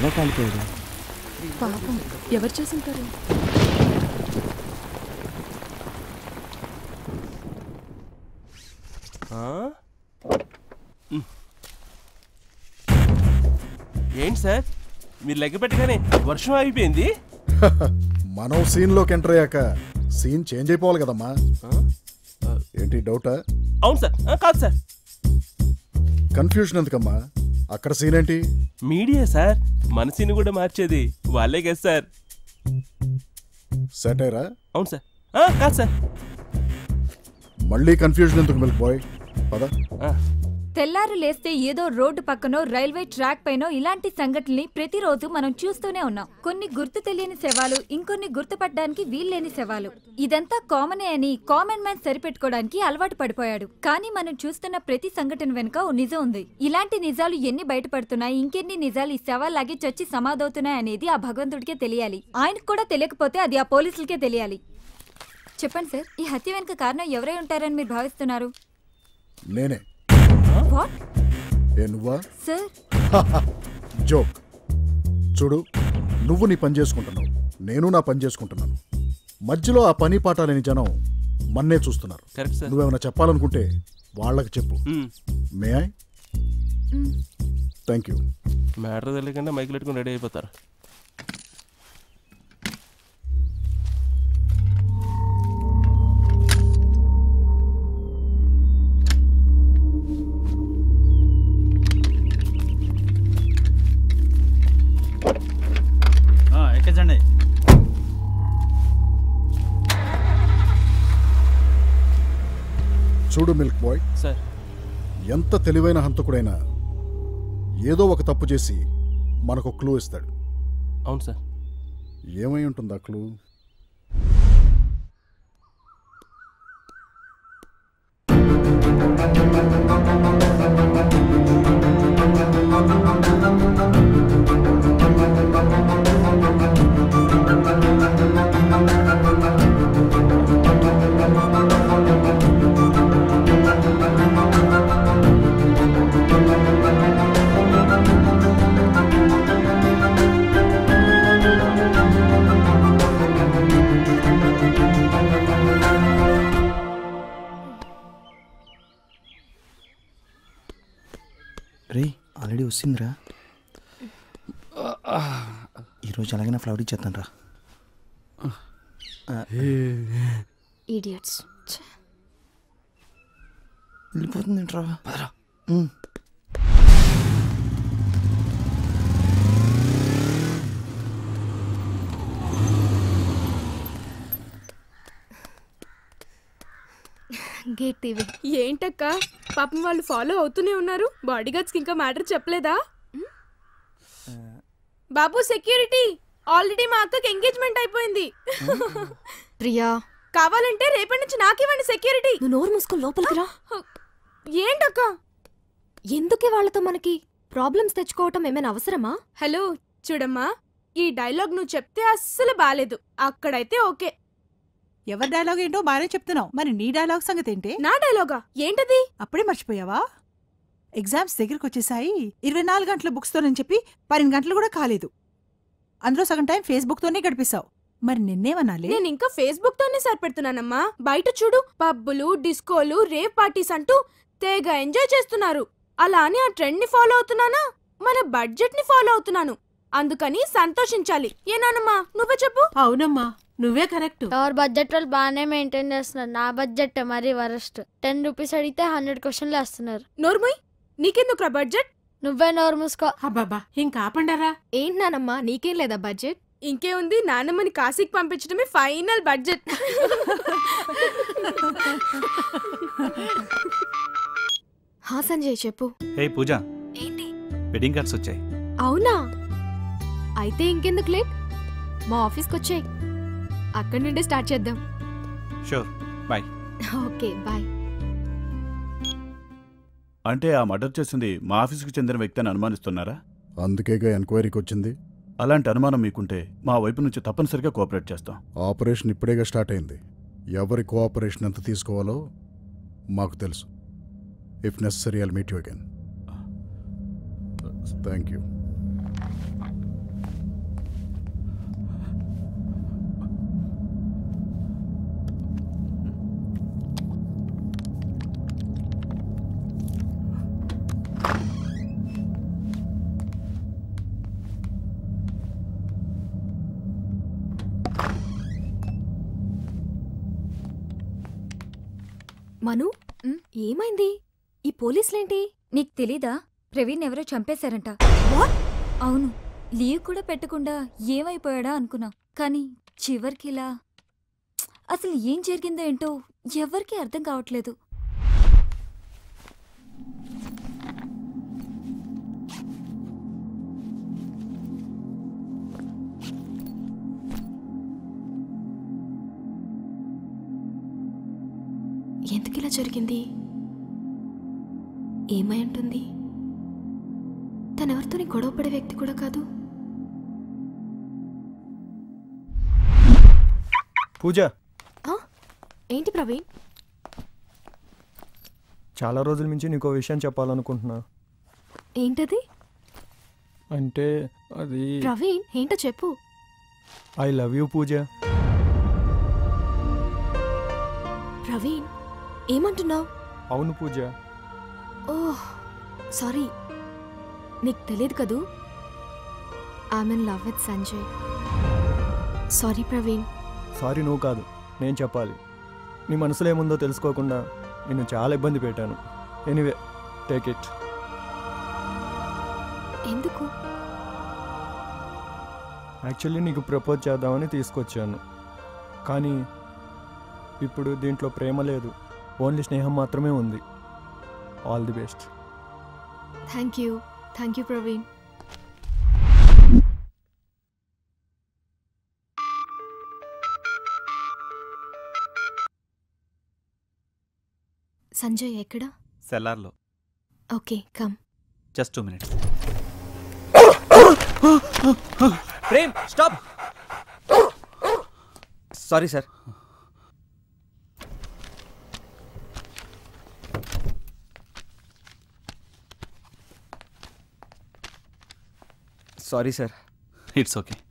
ఎలా కాలిపోయాడు పాపం ఎవరు చేసుంటారు ఆ? ఉమ్. ఏంటి సార్ మీరు లెక్క పెట్టగానే వర్షం ఆగిపోయింది మనం సీన్లోకి ఎంటర్ అయ్యాక సీన్ చేంజ్ అయిపోవాలి కదమ్మా ఏంటి డౌటా అవును సార్ ఆ, కాదు సార్ కన్ఫ్యూజన్ ఎందుకమ్మా అక్కడ సీన్ ఏంటి మీడియా సార్ మనసుని కూడా మార్చేది వాళ్ళే కదా సార్ సెటైరా అవును సార్ ఆ, కాదు సార్ మళ్ళీ కన్ఫ్యూజన్ ఎందుకు మిల్క్ బాయ్ పద ఆ, తెల్లారు లేస్తే ఏదో రోడ్డు పక్కనో రైల్వే ట్రాక్ పైనో ఇలాంటి సంఘటనల్ని ప్రతిరోజు మనం చూస్తూనే ఉన్నాం కొన్ని గుర్తు తెలియని శవాలు ఇంకొన్ని గుర్తుపట్టడానికి వీల్లేని శవాలు ఇదంతా కామనే అని కామన్ మ్యాన్ సరిపెట్టుకోవడానికి అలవాటు పడిపోయాడు కానీ మనం చూస్తున్న ప్రతి సంఘటన వెనుక ఓ నిజం ఉంది ఇలాంటి నిజాలు ఎన్ని బయటపడుతున్నాయి ఇంకెన్ని నిజాలు ఈ శవాల్లాగే చచ్చి సమాధవుతున్నాయి అనేది ఆ భగవంతుడికే తెలియాలి ఆయనకు కూడా తెలియకపోతే అది ఆ పోలీసులకే తెలియాలి చెప్పండి సార్ ఈ హత్య వెనుక కారణం ఎవరై ఉంటారని మీరు భావిస్తున్నారు నేనే వాట్ ఏ నువ్వా సార్ జోక్ చూడు నువ్వు నీ పని చేసుకుంటున్నావు నేను నా పని చేసుకుంటున్నాను మధ్యలో ఆ పని పాట లేని జనం మన్నే చూస్తున్నారు కరెక్ట్ సార్ నువ్వేమైనా చెప్పాలనుకుంటే వాళ్ళకి చెప్పు um. May I thank you matter తెలియకుండా మైకులు పెట్టుకుని రెడీ అయిపోతారు ఎక్కించండి చూడు మిల్క్ బాయ్ సార్ ఎంత తెలివైన హంతకుడైనా ఏదో ఒక తప్పు చేసి మనకు క్లూ ఇస్తాడు అవును సార్ ఏమై ఉంటుంది ఆ క్లూ రే ఆల్రెడీ వస్తుందిరా ఈరోజు అలాగైనా ఫ్లవర్ ఇచ్చేస్తాను రా ఈడియట్స్ వెళ్ళిపోతుంది ఏంట్రా గేట్ తీవి ఏంటక్క పాపం వాళ్ళు ఫాలో అవుతూనే ఉన్నారు బాడీ గార్డ్స్ ఇంకా మ్యాటర్ చెప్పలేదా బాబు సెక్యూరిటీ ఆల్రెడీ మా అక్కకి ఎంగేజ్మెంట్ అయిపోయింది ప్రియా కావాలంటే రేపటి నుంచి నాకివ్వండి సెక్యూరిటీ నువ్వు నోరు మూసుకొని లోపలికి రా ఏంటక్క ఎందుకే వాళ్ళతో మనకి ప్రాబ్లమ్స్ తెచ్చుకోవటం ఏమైనా అవసరమా హలో చూడమ్మా ఈ డైలాగ్ నువ్వు చెప్తే అస్సలు బాలేదు అక్కడైతే ఓకే ఎవరి డైలాగ్ ఏంటో బాగానే చెప్తున్నావు మరి నీ డైలాగ్ సంగతి ఏంటి నా డైలాగా ఏంటది అప్పుడే మర్చిపోయావా ఎగ్జామ్స్ దగ్గరకు వచ్చేసాయి ఇరవై నాలుగు గంటల బుక్స్తోనని చెప్పి పన్నెండు గంటలు కూడా కాలేదు అందులో సగం టైం ఫేస్బుక్తోనే గడిపేశావు మరి నిన్నేమనాలి నేను ఇంకా ఫేస్బుక్ తోనే సరిపెడుతున్నానమ్మా బయట చూడు పబ్బులు డిస్కోలు రేవ్ పార్టీస్ అంటూ తెగ ఎంజాయ్ చేస్తున్నారు అలా అని ఆ ట్రెండ్ ని ఫాలో అవుతున్నానా మన బడ్జెట్ ని ఫాలో అవుతున్నాను అందుకని సంతోషించాలి ఏనానమ్మా నువ్వే చెప్పు అవునమ్మా నువ్వే కరెక్ట్ ఎవరి బడ్జెట్ వాళ్ళు బాగానే మెయింటైన్ చేస్తున్నారు నా బడ్జెట్ మరీ వరస్ట్ టెన్ రూపీస్ అడిగితే హండ్రెడ్ క్వశ్చన్లు వేస్తున్నారు నోర్ముయ్ నీకెందుకురా బడ్జెట్ నువ్వే నోరు మూసుకో అబ్బాబా ఇంకా ఆపండారా ఏంటి నానమ్మా నీకేం లేదా బడ్జెట్ ఇంకేముంది నాన్నమ్మని కాశీకి పంపించడమే ఫైనల్ బడ్జెట్ హా సంజయ్ చెప్పు హే పూజ ఏంటి వెడ్డింగ్ కార్డ్స్ వచ్చాయి అవునా అయితే ఇంకెందుకు లేట్ మా ఆఫీస్కి వచ్చాయి అక్కడి నుండే స్టార్ట్ చేద్దాం షూర్ బాయ్ ఓకే బాయ్ అంటే ఆ మర్డర్ చేసింది మా ఆఫీసుకు చెందిన వ్యక్తి అని అనుమానిస్తున్నారా అందుకేగా ఎంక్వైరీకి వచ్చింది అలాంటి అనుమానం మీకుంటే మా వైపు నుంచి తప్పనిసరిగా కోఆపరేట్ చేస్తాం ఆపరేషన్ ఇప్పుడేగా స్టార్ట్ అయింది ఎవరి కోఆపరేషన్ ఎంత తీసుకోవాలో మాకు తెలుసు if necessary I'll meet you again thank you Manu um? ఏమైంది ఈ పోలీసులేంటి నీకు తెలీదా ప్రవీణ్ ఎవరో చంపేశారంట వాట్ అవును లీవ్ కూడా పెట్టకుండా ఏమైపోయాడా అనుకున్నా కానీ చివరికి ఇలా అసలు ఏం జరిగిందో ఏంటో ఎవరికీ అర్థం కావట్లేదు ఎందుకు ఇలా జరిగింది ఏమై ఉంటుంది తనెవరితోని గొడవపడే వ్యక్తి కూడా కాదు పూజ ఆ? ఏంటి ప్రవీణ్ చాలా రోజుల నుంచి నీకు విషయం చెప్పాలనుకుంటున్నా ఏంటది అంటే అది ప్రవీణ్ ఏంటో చెప్పు I love you Pooja Praveen ఏమంటున్నావు అవును పూజ ఓహ్ సారీ నీకు తెలియదు కదూ I'm in love with Sanjay sorry Praveen sorry నువ్వు కాదు నేను చెప్పాలి నీ మనసులో ఏముందో తెలుసుకోకుండా నిన్ను చాలా ఇబ్బంది పెట్టాను ఎనీవే టేక్ ఇట్ ఎందుకు యాక్చువల్లీ నీకు ప్రపోజ్ చేద్దామని తీసుకొచ్చాను కానీ ఇప్పుడు దీంట్లో ప్రేమ లేదు ఓన్లీ స్నేహం మాత్రమే ఉంది all the best thank you thank you Praveen Sanjay ఎక్కడ సెల్లార్లో okay come just two minutes Prem stop sorry sir sorry sir it's okay